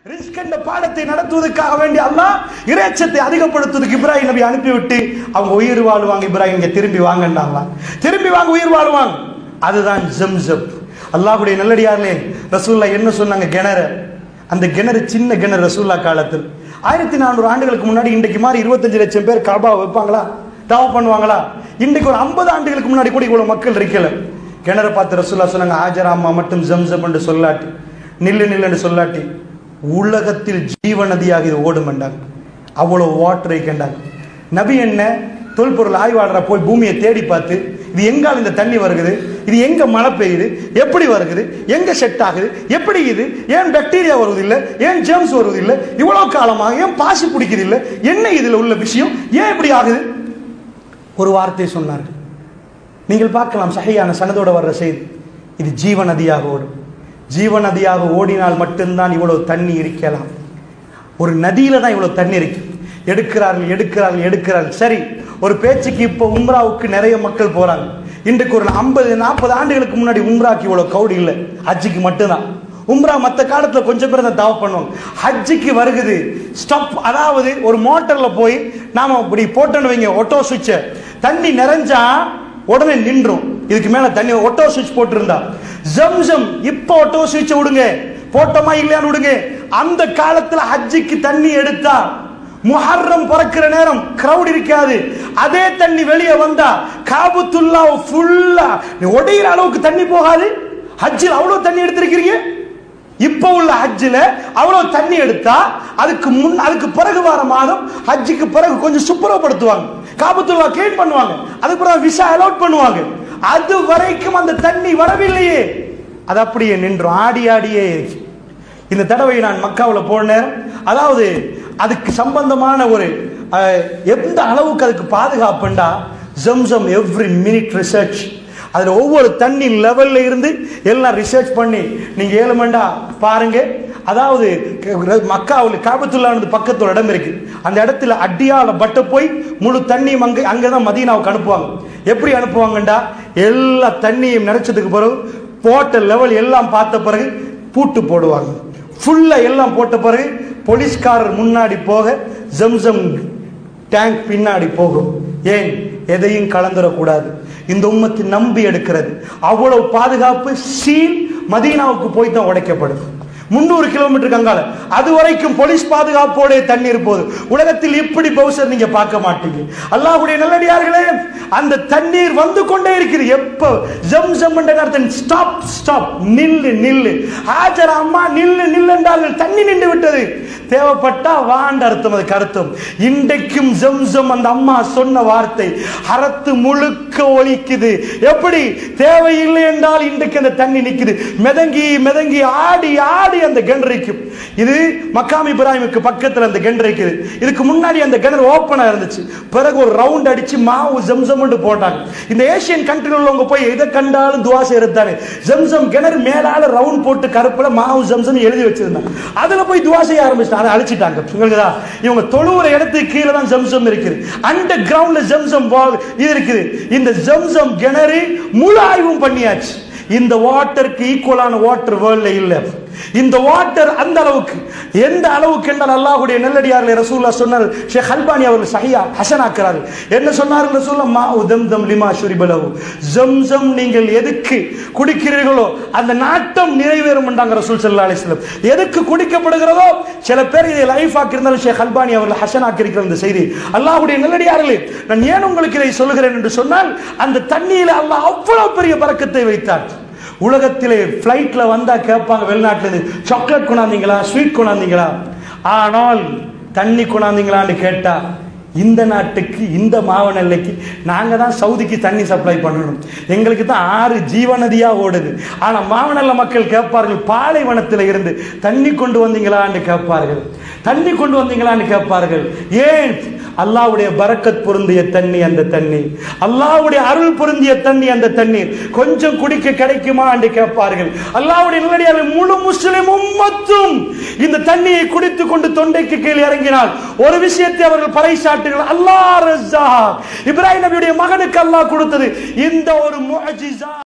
risk என்ற பாடத்தை நடத்துவதற்காக வேண்டி அல்லாஹ் இறைச்சத்தை அதிகப்படுத்துவதற்கு இப்ராஹிம் நபி அனுப்பிவிட்டு அவங்க உயிர் வாழுவாங்க இப்ராஹிம் இங்க திரும்பி வாங்கண்டாங்களா திரும்பி வாங்க உயிர் வாழுவாங்க அதுதான் ஜம்சப் அல்லாஹ்வுடைய நல்லடியார்களே ரசூல்லா என்ன சொன்னாங்க கிணறு அந்த கிணறு சின்ன கிணறு ரசூல்லா காலத்தில் ஆயிரத்தி நானூறு ஆண்டுகளுக்கு முன்னாடி இன்றைக்கு மாதிரி இருபத்தஞ்சு லட்சம் பேர் காபா வைப்பாங்களா தாவ பண்ணுவாங்களா இன்றைக்கு ஒரு ஐம்பது ஆண்டுகளுக்கு முன்னாடி கூட இவ்வளவு மக்கள் இருக்கல கிணறு பார்த்து ரசூல்லா சொன்னாங்க ஆஜரா அம்மா மட்டும் ஜம்சம் என்று சொல்லாட்டி நில்லு நில்லுன்னு சொல்லாட்டி உலகத்தில் ஜீவ நதியாக இது ஓடும் என்றாங்க அவ்வளோ வாட்டரை கண்டாங்க நபி என்ன தொல்பொருள் ஆய்வாளரை போய் பூமியை தேடி பார்த்து இது எங்கால் இந்த தண்ணி வருகுது இது எங்க மழை பெய்யுது எப்படி வருகுது எங்க செட் ஆகுது எப்படி இது ஏன் பாக்டீரியா வருவதில்லை ஏன் ஜெர்ம்ஸ் வருவதில்லை இவ்வளவு காலமாக ஏன் பாசி பிடிக்குது இல்லை என்ன இதுல உள்ள விஷயம் ஏன் இப்படி ஆகுது ஒரு வார்த்தை சொன்னார்கள் நீங்கள் பார்க்கலாம் சகையான சனதோட வர்ற செய்தி இது ஜீவ நதியாக ஓடும் ஜீவ நதியாக ஓடினால் மட்டும்தான் இவ்வளவு தண்ணி இருக்கலாம் ஒரு நதியில தான் இவ்வளவு தண்ணி இருக்கு எடுக்கிறார்கள் எடுக்கிறார்கள் எடுக்கிறார்கள் சரி ஒரு பேச்சுக்கு இப்போ உம்ராவுக்கு நிறைய மக்கள் போறாங்க இன்றைக்கு ஒரு ஐம்பது நாற்பது ஆண்டுகளுக்கு முன்னாடி உம்ராக்கு இவ்வளவு கவுடி இல்லை ஹஜ்ஜிக்கு மட்டும்தான் உம்ரா மற்ற காலத்துல கொஞ்சம் பேர் தான் தாவ பண்ணுவாங்க ஹஜ்ஜிக்கு வருகுது ஸ்டாப் அதாவது ஒரு மோட்டர்ல போய் நாம இப்படி போட்டோன்னு வைங்க ஒட்டோ சுவிட்சை தண்ணி நிறைஞ்சா உடனே நின்றும் இதுக்கு மேல தண்ணி ஒட்டோ சுவிட்ச் போட்டிருந்தா ஜம்சம் இப்போ ஒட்டோ சுவிட்சை விடுங்க போட்டோமா இல்லையான்னு விடுங்க அந்த காலத்துல ஹஜ்ஜிக்கு தண்ணி எடுத்தா முஹர்ரம் பிறக்கிற நேரம் கிரவுட் இருக்காது அதே தண்ணி வெளியே வந்தா காபத்துல்லா ஃபுல்லா உடையிற அளவுக்கு தண்ணி போகாது ஹஜ்ஜில் அவ்வளவு தண்ணி எடுத்திருக்கிறீங்க இப்போ உள்ள ஹஜ்ஜில் அவ்வளவு தண்ணி எடுத்தா அதுக்கு முன் அதுக்கு பிறகு வார மாதம் ஹஜ்ஜுக்கு பிறகு கொஞ்சம் சுப்புரப்படுத்துவாங்க காபத்துல்லா கிளீன் பண்ணுவாங்க அதுக்கு பிறகு விசா அலோட் பண்ணுவாங்க அது வரைக்கும் அந்த தண்ணி வரவில்லையே அது அப்படியே நின்றும் ஆடி ஆடியே இருக்கு இந்த தடவை நான் மக்காவில் போன நேரம் அதாவது அதுக்கு சம்பந்தமான ஒரு அஹ், எந்த அளவுக்கு அதுக்கு பாதுகாப்புண்டா ஜம்சம் எவ்ரி மினிட் ரிசர்ச் அதில் ஒவ்வொரு தண்ணி லெவல்ல இருந்து எல்லாம் ரிசர்ச் பண்ணி நீங்க ஏழுமண்டா பாருங்க அதாவது க- மக்காவில் காபத்துல்லானது பக்கத்துல இடம் இருக்கு அந்த இடத்துல அடியால பட்ட போய் முழு தண்ணியும் அங்க அங்கதான் மதீனாவுக்கு அனுப்புவாங்க எப்படி அனுப்புவாங்கண்டா எல்லா தண்ணியும் நிறைச்சதுக்கு பிறகு போட்ட லெவல் எல்லாம் பார்த்த பிறகு பூட்டு போடுவாங்க ஃபுல்லா எல்லாம் போட்ட பிறகு போலீஸ்காரர் முன்னாடி போக ஜம்சம் டேங்க் பின்னாடி போகும் ஏன் எதையும் கலந்துடக்கூடாது இந்த உம்மத்து நம்பி எடுக்கிறது அவ்வளவு பாதுகாப்பு சீல் மதீனாவுக்கு போய் தான் உடைக்கப்படுது முந்நூறு கிலோமீட்டருக்கு அங்கால அது வரைக்கும் போலீஸ் பாதுகாப்போட தண்ணீர் போகுது உலகத்தில் இப்படி பவுசர் நீங்க பார்க்க மாட்டீங்க அல்லாஹ்வுடைய நல்லடியார்களே அந்த தண்ணீர் வந்து கொண்டே இருக்குது எப்போ ஜம் ஜம் அர்த்தம் ஸ்டாப் ஸ்டாப் நில்லு நில்லு ஆஜர் அம்மா நில்லு நில்லு என்றார்கள் தண்ணி நின்று விட்டது தேவைப்பட்டா வாண்ட அர்த்தம் அதுக்கு அர்த்தம் இன்றைக்கும் ஜம் ஜம் அந்த அம்மா சொன்ன வார்த்தை அறத்து முழுக்க ஒலிக்குது எப்படி தேவையில்லை என்றால் இன்றைக்கு அந்த தண்ணி நிக்குது மிதங்கி மிதங்கி ஆடி ஆடி அந்த கிணறு இருக்கும் இது மக்காம் இப்ராஹிமுக்கு பக்கத்துல அந்த கிணறு இருக்குது இதுக்கு முன்னாடி அந்த கிணறு ஓப்பனா இருந்துச்சு பிறகு ஒரு ரவுண்ட் அடிச்சு மாவு ஜம்சம்னு போட்டாங்க இந்த ஏசியன் கண்ட்ரியில் உள்ளவங்க போய் எதை கண்டாலும் துவா செய்யறதானே ஜம்சம் கிணறு மேலால ரவுண்ட் போட்டு கருப்புல மாவு ஜம்சம் எழுதி வச்சிருந்தாங்க அதுல போய் துவா செய்ய ஆரம்பிச்சிட்டாங்க அதை அழிச்சிட்டாங்க உங்களுக்குதா இவங்க தொழுவுற இடத்துக்கு கீழே தான் ஜம்சம் இருக்குது அண்டர் கிரவுண்ட்ல ஜம்சம் wall இது இருக்குது இந்த ஜம்சம் கிணறு முழு ஆய்வும் பண்ணியாச்சு இந்த வாட்டருக்கு ஈக்குவலான வாட்டர் வேர்ல்ட்ல இல்ல இந்த வாட்டர் அந்த அளவுக்கு எந்த அளவுக்கு என்றால் அல்லாஹ்வுடைய நெல்லடியார்களை ரசூல்லா சொன்னார் ஷேக் அல்பானி அவர்கள் சஹியா ஹசனாக்குறார்கள் என்ன சொன்னார்கள் ரசூல்லா மா உதம் தம் லிமா ஷுரிபலவு ஜம்சம் நீங்கள் எதுக்கு குடிக்கிறீர்களோ அந்த நாட்டம் நிறைவேறும் என்றாங்க ரசூல் ஸல்லல்லாஹு அலைஹி வஸல்லம் எதுக்கு குடிக்கப்படுகிறதோ சில பேர் இதை லைஃப் ஆக்கியிருந்தாலும் ஷேக் அல்பானி அவர்கள் ஹசனாக்கி இருக்கிற இந்த செய்தி அல்லாஹ்வுடைய நெல்லடியார்களே நான் ஏன் உங்களுக்கு இதை சொல்லுகிறேன் என்று சொன்னால் அந்த தண்ணியில அல்லாஹ் அவ்வளவு பெரிய பறக்கத்தை வைத்தார் உலகத்திலே ஃப்ளைட்ல வந்தா கேட்பாங்க வெளிநாட்டுல இருந்து சாக்லேட் கொண்டாந்தீங்களா ஸ்வீட் கொண்டாந்தீங்களா ஆனால் தண்ணி கொண்டாந்தீங்களான்னு கேட்டா இந்த நாட்டுக்கு இந்த மாவனல்லைக்கு நாங்க தான் சவுதிக்கு தண்ணி சப்ளை பண்ணணும் எங்களுக்கு தான் ஆறு ஜீவநதியா ஓடுது ஆனா மாவனல்ல மக்கள் கேட்பார்கள் பாலைவனத்தில் இருந்து தண்ணி கொண்டு வந்தீங்களான்னு கேட்பார்கள் தண்ணி கொண்டு வந்தீங்களான்னு கேட்பார்கள் ஏன் அல்லாஹ்வுடைய பரக்கத் பொருந்திய தண்ணி அந்த தண்ணி அல்லாஹ்வுடைய அருள் பொருந்திய தண்ணி அந்த தண்ணீர் கொஞ்சம் குடிக்க கிடைக்குமா என்று கேட்பார்கள் அல்லாஹ்வுடைய நல்லடியார்கள் முழு முஸ்லிம் உம்மத்தும் இந்த தண்ணியை குடித்து கொண்டு தொண்டைக்கு கீழ் இறங்கினால் ஒரு விஷயத்தை அவர்கள் பறைசாட்டுகள் அல்லாஹ் ரஸாக் இப்ராஹிம் நபியுடைய மகனுக்கு அல்லாஹ் கொடுத்தது இந்த ஒரு முஅஜிசா